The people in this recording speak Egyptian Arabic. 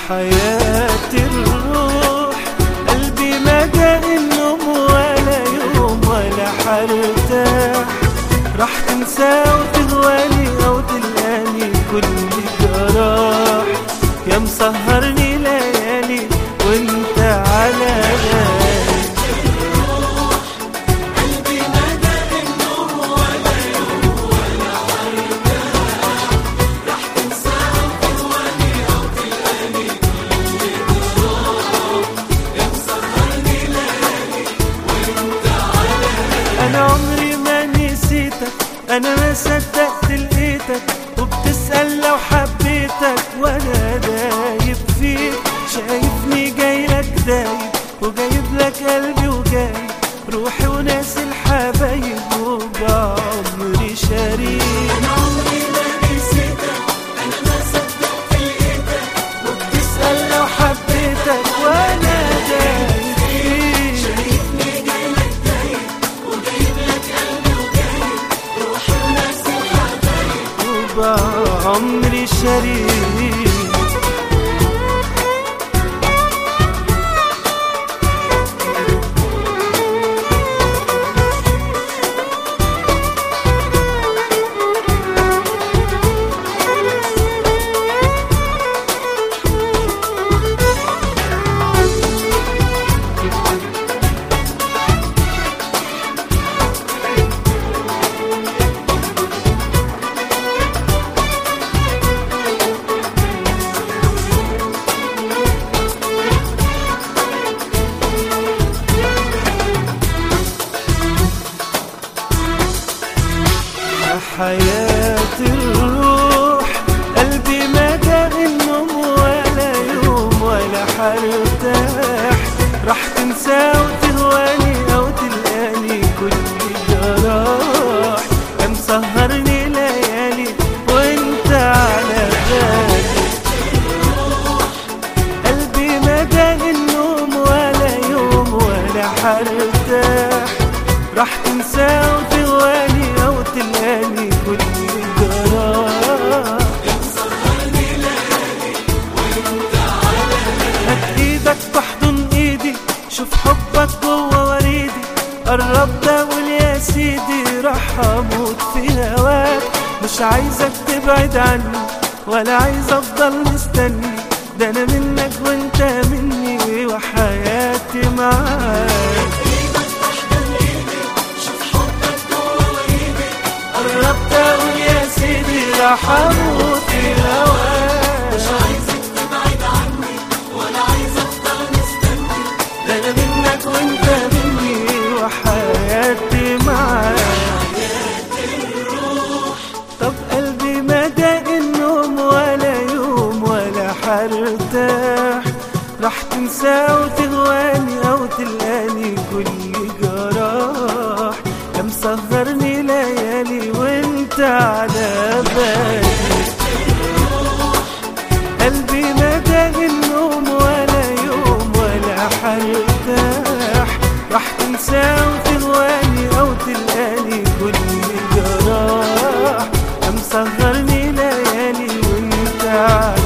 حياة الروح قلبي ما جاء النوم ولا يوم ولا حرتاح راح تنسى وتهواني او تلقاني كل جراح يا مسهرني ليالي وانت على بالي انا عمري ما نسيتك انا ما صدقت لقيتك وبتسأل لو حبيتك وانا دايب فيك شايفني جاي لك دايب وجايب لك قلبي وجايب روحي وناس الحبايب وبعمري شريك وبتسأل لو حبيتك وانا دايب فيك وبعمري شريك يا حياة الروح قلبي ما جاء النوم ولا يوم ولا حرتاح راح تنسى وتهواني او تلقاني كل جراح يا مسهرني ليالي وانت على بالي قلبي ما جاء النوم ولا يوم ولا حرتاح راح تنسى وتغواني او تلقاني كل جراح هات ايدك تحضن ايدي شوف حبك جوه وريدي قرب ده قول يا سيدي راح اموت في هواك مش عايزك تبعد عني ولا عايز افضل مستني ده انا منك وانت مني وحياتي معاك قربت اقول يا سيدي راح اموت في هواك مش عايزك تبعد عني ولا عايز افضل مستني ده انا منك وانت مني وحياتي معاك طب قلبي ما داق النوم ولا يوم ولا حرتاح راح تنسى وتغواني او تلقاني كل جراح يا مسهرني ليالي وانت على بالي قلبي ما داق النوم ولا يوم ولا حرتاح راح تنسى وتغواني او تلقاني كل جراح يا مسهرني ليالي وانت على